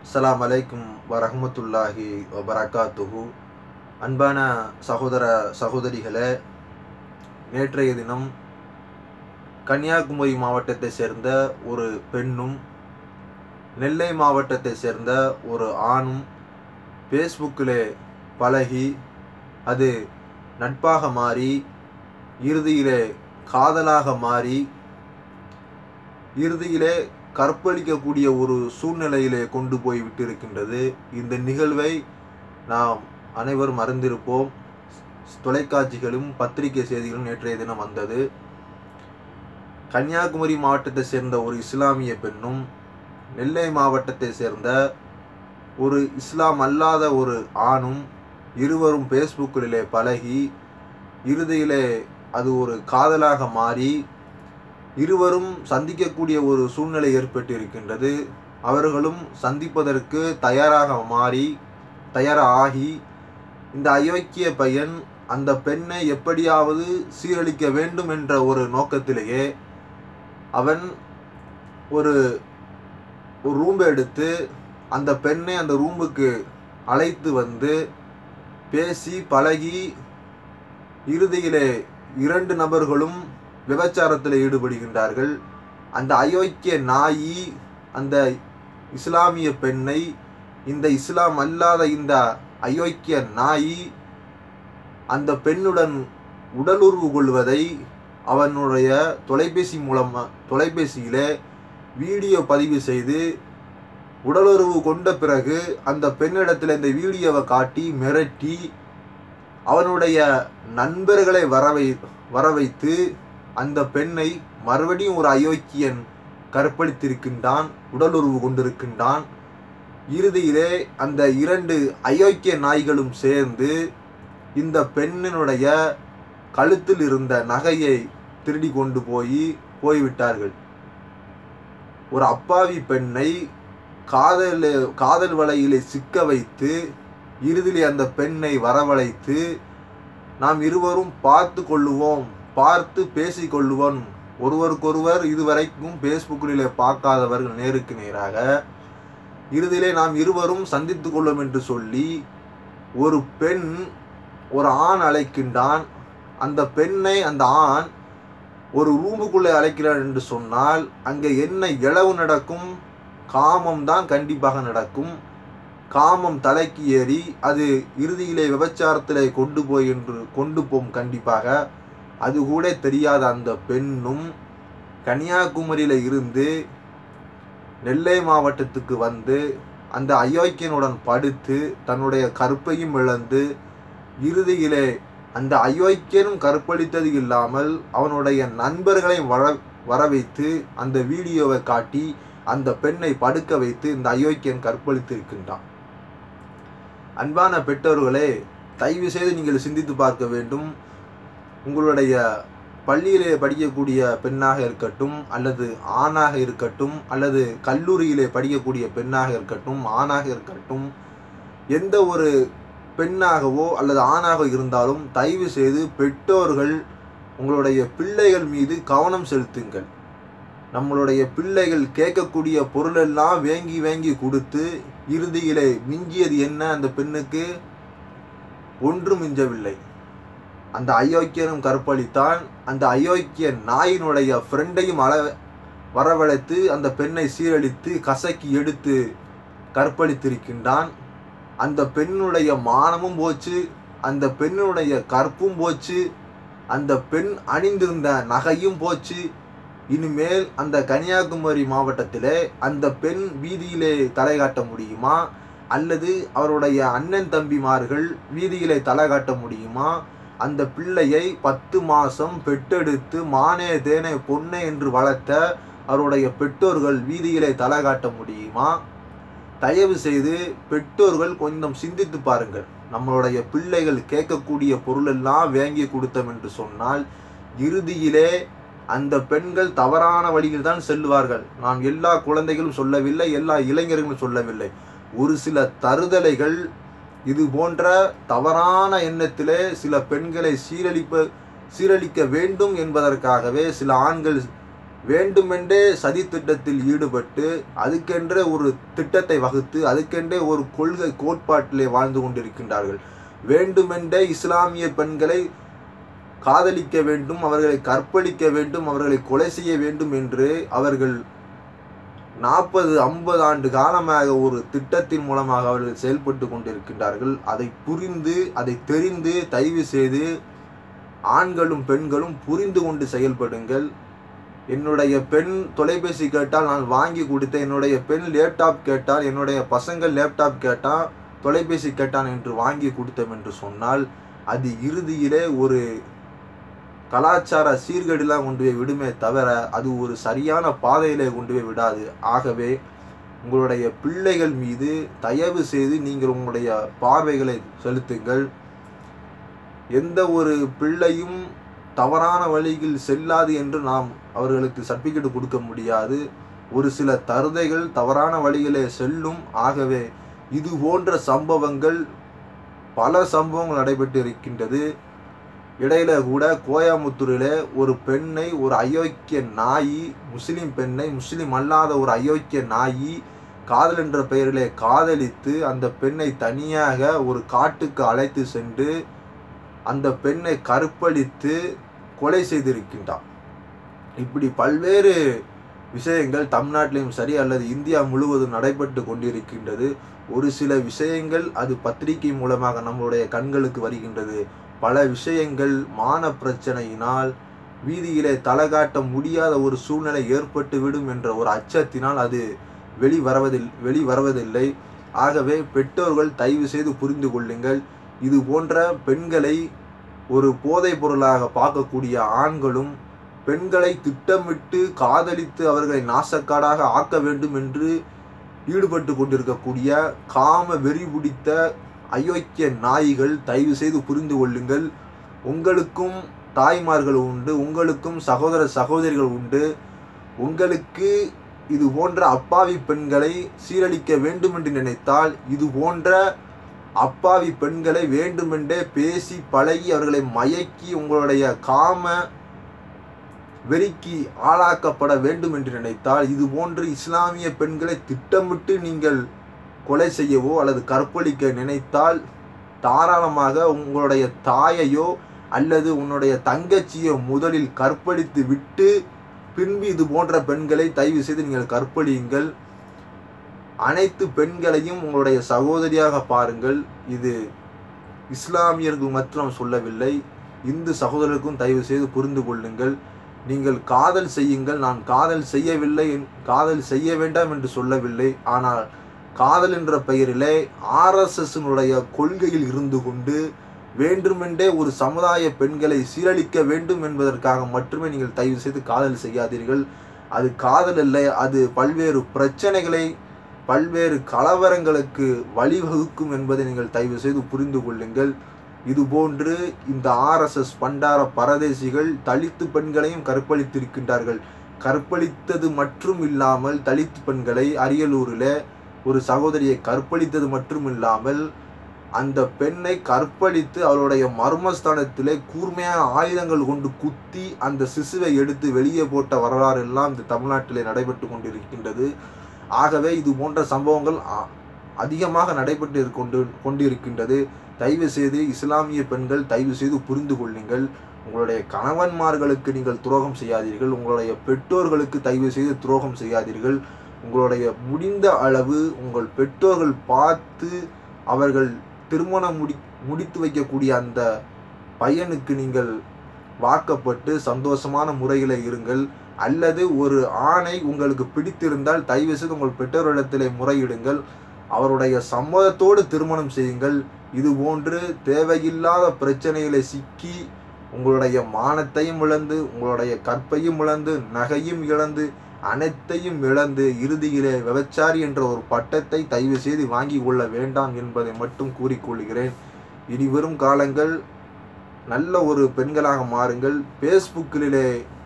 அஸ்ஸலாமு அலைக்கும் வரஹ்மத்துல்லாஹி வபரகாத்துஹு அன்பான சகோதர சகோதரிகளே நேற்றைய தினம் கன்னியாகுமரி மாவட்டத்தை சேர்ந்த ஒரு பெண்ணும் நெல்லை மாவட்டத்தை சேர்ந்த ஒரு ஆணும் ஃபேஸ்புக்கிலே பழகி அது நட்பாக மாறி இறுதியிலே காதலாக மாறி இறுதியிலே கற்பழிக்கக்கூடிய ஒரு சூழ்நிலையிலே கொண்டு போய் விட்டிருக்கின்றது இந்த நிகழ்வை நாம் அனைவரும் அறிந்திருப்போம் தொலைக்காட்சிகளும் பத்திரிகை செய்திகளும் நேற்றைய தினம் வந்தது கன்னியாகுமரி மாவட்டத்தை சேர்ந்த ஒரு இஸ்லாமிய பெண்ணும் நெல்லை மாவட்டத்தை சேர்ந்த ஒரு இஸ்லாம் அல்லாத ஒரு ஆணும் இருவரும் ஃபேஸ்புக்கிலே பழகி இறுதியிலே அது ஒரு காதலாக மாறி இருவரும் சந்திக்கக்கூடிய ஒரு சூழ்நிலை ஏற்பட்டு இருக்கின்றது அவர்களும் சந்திப்பதற்கு தயாராக மாறி தயாராகி இந்த அயோக்கிய பையன் அந்த பெண்ணை எப்படியாவது சீரழிக்க வேண்டும் என்ற ஒரு நோக்கத்திலேயே அவன் ஒரு ஒரு ரூம் எடுத்து அந்த பெண்ணை அந்த ரூமுக்கு அழைத்து வந்து பேசி பழகி இறுதியிலே இரண்டு நபர்களும் விபச்சாரத்தில் ஈடுபடுகின்றார்கள் அந்த அயோக்கிய நாயி அந்த இஸ்லாமிய பெண்ணை இந்த இஸ்லாம் அல்லாத இந்த அயோக்கிய நாயி அந்த பெண்ணுடன் உடலுறவு கொள்வதை அவனுடைய தொலைபேசி மூலமாக தொலைபேசியிலே வீடியோ பதிவு செய்து உடலுறவு கொண்ட பிறகு அந்த பெண்ணிடத்தில் இந்த வீடியோவை காட்டி மிரட்டி அவனுடைய நண்பர்களை வரவை வர வைத்து அந்த பெண்ணை மறுபடியும் ஒரு அயோக்கியன் கற்பழித்திருக்கின்றான் உடலுறவு கொண்டிருக்கின்றான் இறுதியிலே அந்த இரண்டு அயோக்கிய நாய்களும் சேர்ந்து இந்த பெண்ணினுடைய கழுத்தில் இருந்த நகையை திருடி கொண்டு போய் போய்விட்டார்கள் ஒரு அப்பாவி பெண்ணை காதல் காதல் வலையிலே சிக்க வைத்து இறுதியிலே அந்த பெண்ணை வரவழைத்து நாம் இருவரும் பார்த்து கொள்ளுவோம் பார்த்து பேசிக்கொள்ளுவோம் ஒருவருக்கொருவர் இதுவரைக்கும் ஃபேஸ்புக்கிலே பார்க்காதவர்கள் நேருக்கு நேராக இறுதியிலே நாம் இருவரும் சந்தித்து கொள்ளும் என்று சொல்லி ஒரு பெண் ஒரு ஆண் அழைக்கின்றான் அந்த பெண்ணை அந்த ஆண் ஒரு ரூமுக்குள்ளே அழைக்கிறார் என்று சொன்னால் அங்கே என்ன இளவு நடக்கும் காமம் தான் கண்டிப்பாக நடக்கும் காமம் தலைக்கு ஏறி அது இறுதியிலே விபச்சாரத்திலே கொண்டு போய் என்று கொண்டு போம் கண்டிப்பாக அது கூட தெரியாத அந்த பெண்ணும் கன்னியாகுமரியில் இருந்து நெல்லை மாவட்டத்துக்கு வந்து அந்த அயோக்கியனுடன் படுத்து தன்னுடைய கற்பையும் இழந்து இறுதியிலே அந்த அயோக்கியனும் கற்பழித்தது இல்லாமல் அவனுடைய நண்பர்களை வர வர வைத்து அந்த வீடியோவை காட்டி அந்த பெண்ணை படுக்க வைத்து இந்த அயோக்கியன் கற்பழித்திருக்கின்றான் அன்பான பெற்றோர்களே தயவு செய்து நீங்கள் சிந்தித்து பார்க்க வேண்டும் உங்களுடைய பள்ளியிலே படிக்கக்கூடிய பெண்ணாக இருக்கட்டும் அல்லது ஆணாக இருக்கட்டும் அல்லது கல்லூரியிலே படிக்கக்கூடிய பெண்ணாக இருக்கட்டும் ஆணாக இருக்கட்டும் எந்த ஒரு பெண்ணாகவோ அல்லது ஆணாக இருந்தாலும் தயவு செய்து பெற்றோர்கள் உங்களுடைய பிள்ளைகள் மீது கவனம் செலுத்துங்கள் நம்மளுடைய பிள்ளைகள் கேட்கக்கூடிய பொருளெல்லாம் வேங்கி வேங்கி கொடுத்து இறுதியிலே மிஞ்சியது என்ன அந்த பெண்ணுக்கு ஒன்று மிஞ்சவில்லை அந்த அயோக்கியனும் கற்பழித்தான் அந்த அயோக்கிய நாயினுடைய ஃப்ரெண்டையும் அள வரவழைத்து அந்த பெண்ணை சீரழித்து கசக்கி எடுத்து கற்பழித்திருக்கின்றான் அந்த பெண்ணுடைய மானமும் போச்சு அந்த பெண்ணுடைய கற்பும் போச்சு அந்த பெண் அணிந்திருந்த நகையும் போச்சு இனிமேல் அந்த கன்னியாகுமரி மாவட்டத்திலே அந்த பெண் வீதியிலே தலை காட்ட முடியுமா அல்லது அவருடைய அண்ணன் தம்பிமார்கள் வீதியிலே தலை காட்ட முடியுமா அந்த பிள்ளையை பத்து மாதம் பெற்றெடுத்து மானே தேனே பொண்ணே என்று வளர்த்த அவருடைய பெற்றோர்கள் வீதியிலே தலை காட்ட முடியுமா தயவு செய்து பெற்றோர்கள் கொஞ்சம் சிந்தித்து பாருங்கள் நம்மளுடைய பிள்ளைகள் கேட்கக்கூடிய பொருளெல்லாம் வேங்கி கொடுத்தோம் என்று சொன்னால் இறுதியிலே அந்த பெண்கள் தவறான வழியில் தான் செல்வார்கள் நான் எல்லா குழந்தைகளும் சொல்லவில்லை எல்லா இளைஞர்களும் சொல்லவில்லை ஒரு சில தருதலைகள் இது போன்ற தவறான எண்ணத்திலே சில பெண்களை சீரழிப்ப சீரழிக்க வேண்டும் என்பதற்காகவே சில ஆண்கள் வேண்டுமென்றே சதி திட்டத்தில் ஈடுபட்டு அதுக்கென்றே ஒரு திட்டத்தை வகுத்து அதுக்கென்றே ஒரு கொள்கை கோட்பாட்டிலே வாழ்ந்து கொண்டிருக்கின்றார்கள் வேண்டுமென்றே இஸ்லாமிய பெண்களை காதலிக்க வேண்டும் அவர்களை கற்பழிக்க வேண்டும் அவர்களை கொலை செய்ய வேண்டும் என்று அவர்கள் நாற்பது ஐம்பது ஆண்டு காலமாக ஒரு திட்டத்தின் மூலமாக அவர்கள் செயல்பட்டு கொண்டிருக்கின்றார்கள் அதை புரிந்து அதை தெரிந்து தயவு செய்து ஆண்களும் பெண்களும் புரிந்து கொண்டு செயல்படுங்கள் என்னுடைய பெண் தொலைபேசி கேட்டால் நான் வாங்கி கொடுத்தேன் என்னுடைய பெண் லேப்டாப் கேட்டால் என்னுடைய பசங்கள் லேப்டாப் கேட்டால் தொலைபேசி கேட்டான் என்று வாங்கி கொடுத்தோம் என்று சொன்னால் அது இறுதியிலே ஒரு கலாச்சார சீர்கேடுலாம் கொண்டு போய் விடுமே தவிர அது ஒரு சரியான பாதையிலே கொண்டு போய் விடாது ஆகவே உங்களுடைய பிள்ளைகள் மீது தயவு செய்து நீங்கள் உங்களுடைய பார்வைகளை செலுத்துங்கள் எந்த ஒரு பிள்ளையும் தவறான வழியில் செல்லாது என்று நாம் அவர்களுக்கு சர்டிஃபிகேட் கொடுக்க முடியாது ஒரு சில தருதைகள் தவறான வழியிலே செல்லும் ஆகவே இது போன்ற சம்பவங்கள் பல சம்பவங்கள் நடைபெற்று இருக்கின்றது இடையில கூட கோயமுத்தூரில் ஒரு பெண்ணை ஒரு அயோக்கிய நாயி முஸ்லிம் பெண்ணை முஸ்லிம் அல்லாத ஒரு அயோக்கிய நாயி காதல் என்ற பெயரிலே காதலித்து அந்த பெண்ணை தனியாக ஒரு காட்டுக்கு அழைத்து சென்று அந்த பெண்ணை கற்பழித்து கொலை செய்திருக்கின்றான் இப்படி பல்வேறு விஷயங்கள் தமிழ்நாட்டிலும் சரி அல்லது இந்தியா முழுவதும் நடைபெற்று கொண்டிருக்கின்றது ஒரு சில விஷயங்கள் அது பத்திரிகை மூலமாக நம்மளுடைய கண்களுக்கு வருகின்றது பல விஷயங்கள் மான பிரச்சனையினால் வீதியிலே தலகாட்ட முடியாத ஒரு சூழ்நிலை ஏற்பட்டுவிடும் என்ற ஒரு அச்சத்தினால் அது வெளிவருவதில் வெளிவருவதில்லை ஆகவே பெற்றோர்கள் தயவு செய்து புரிந்து கொள்ளுங்கள் இது போன்ற பெண்களை ஒரு போதைப் பொருளாக பார்க்கக்கூடிய ஆண்களும் பெண்களை திட்டமிட்டு காதலித்து அவர்களை நாசக்காடாக ஆக்க வேண்டும் என்று ஈடுபட்டு கொண்டிருக்கக்கூடிய காம வெறி பிடித்த அயோக்கிய நாய்கள் தயவு செய்து புரிந்து கொள்ளுங்கள் உங்களுக்கும் தாய்மார்கள் உண்டு உங்களுக்கும் சகோதர சகோதரிகள் உண்டு உங்களுக்கு இது போன்ற அப்பாவி பெண்களை சீரழிக்க வேண்டும் என்று நினைத்தால் இது போன்ற அப்பாவி பெண்களை வேண்டுமென்றே பேசி பழகி அவர்களை மயக்கி உங்களுடைய காம வெறிக்கு ஆளாக்கப்பட வேண்டும் என்று நினைத்தால் இது போன்று இஸ்லாமிய பெண்களை திட்டமிட்டு நீங்கள் கொலை செய்யவோ அல்லது கற்பழிக்க நினைத்தால் தாராளமாக உங்களுடைய தாயையோ அல்லது உன்னுடைய தங்கச்சியோ முதலில் கற்பழித்து விட்டு பின்பு இது போன்ற பெண்களை தயவு செய்து நீங்கள் கற்பழியுங்கள் அனைத்து பெண்களையும் உங்களுடைய சகோதரியாக பாருங்கள் இது இஸ்லாமியர்கள் மாத்திரம் சொல்லவில்லை இந்து சகோதரருக்கும் தயவு செய்து புரிந்து கொள்ளுங்கள் நீங்கள் காதல் செய்யுங்கள் நான் காதல் செய்யவில்லை என்- காதல் செய்ய வேண்டாம் என்று சொல்லவில்லை ஆனால் காதல் என்ற பெயரிலே ஆர்எஸ்எஸ்னுடைய கொள்கையில் இருந்து கொண்டு வேண்டுமென்றே ஒரு சமுதாய பெண்களை சீரழிக்க வேண்டும் என்பதற்காக மட்டுமே நீங்கள் தயவு செய்து காதல் செய்யாதீர்கள் அது காதல் அல்ல அது பல்வேறு பிரச்சனைகளை பல்வேறு கலவரங்களுக்கு வழிவகுக்கும் என்பதை நீங்கள் தயவு செய்து புரிந்து கொள்ளுங்கள் இதுபோன்று இந்த ஆர்எஸ்எஸ் பண்டார பரதேசிகள் தலித்து பெண்களையும் கற்பழித்திருக்கின்றார்கள் கற்பழித்தது மட்டும் இல்லாமல் தலித்து பெண்களை அரியலூரில் ஒரு சகோதரியை கற்பழித்தது மட்டும் இல்லாமல் அந்த பெண்ணை கற்பழித்து அவளுடைய மர்மஸ்தானத்திலே கூர்மையான ஆயுதங்கள் கொண்டு குத்தி அந்த சிசுவை எடுத்து வெளியே போட்ட வரலாறு எல்லாம் இந்த தமிழ்நாட்டிலே நடைபெற்று கொண்டிருக்கின்றது ஆகவே இது போன்ற சம்பவங்கள் அ- அதிகமாக நடைபெற்று கொண்டு கொண்டிருக்கின்றது தயவு செய்து இஸ்லாமிய பெண்கள் தயவு செய்து புரிந்து கொள்ளுங்கள் உங்களுடைய கணவன்மார்களுக்கு நீங்கள் துரோகம் செய்யாதீர்கள் உங்களுடைய பெற்றோர்களுக்கு தயவு செய்து துரோகம் செய்யாதீர்கள் உங்களுடைய முடிந்த அளவு உங்கள் பெற்றோர்கள் பார்த்து அவர்கள் திருமணம் முடி முடித்து வைக்கக்கூடிய அந்த பையனுக்கு நீங்கள் வாக்கப்பட்டு சந்தோஷமான முறையில் இருங்கள் அல்லது ஒரு ஆணை உங்களுக்கு பிடித்திருந்தால் தயவு செய்து உங்கள் பெற்றோரிடத்திலே முறையிடுங்கள் அவருடைய சம்மதத்தோடு திருமணம் செய்யுங்கள் இது போன்று தேவையில்லாத பிரச்சனைகளை சிக்கி உங்களுடைய மானத்தையும் இழந்து உங்களுடைய கற்பையும் இழந்து நகையும் இழந்து அனைத்தையும் இழந்து இறுதியிலே விபச்சாரி என்ற ஒரு பட்டத்தை தயவு செய்து வாங்கி கொள்ள வேண்டாம் என்பதை மட்டும் கூறிக்கொள்கிறேன் இனி வரும் காலங்கள் நல்ல ஒரு பெண்களாக மாறுங்கள் ஃபேஸ்புக்கிலே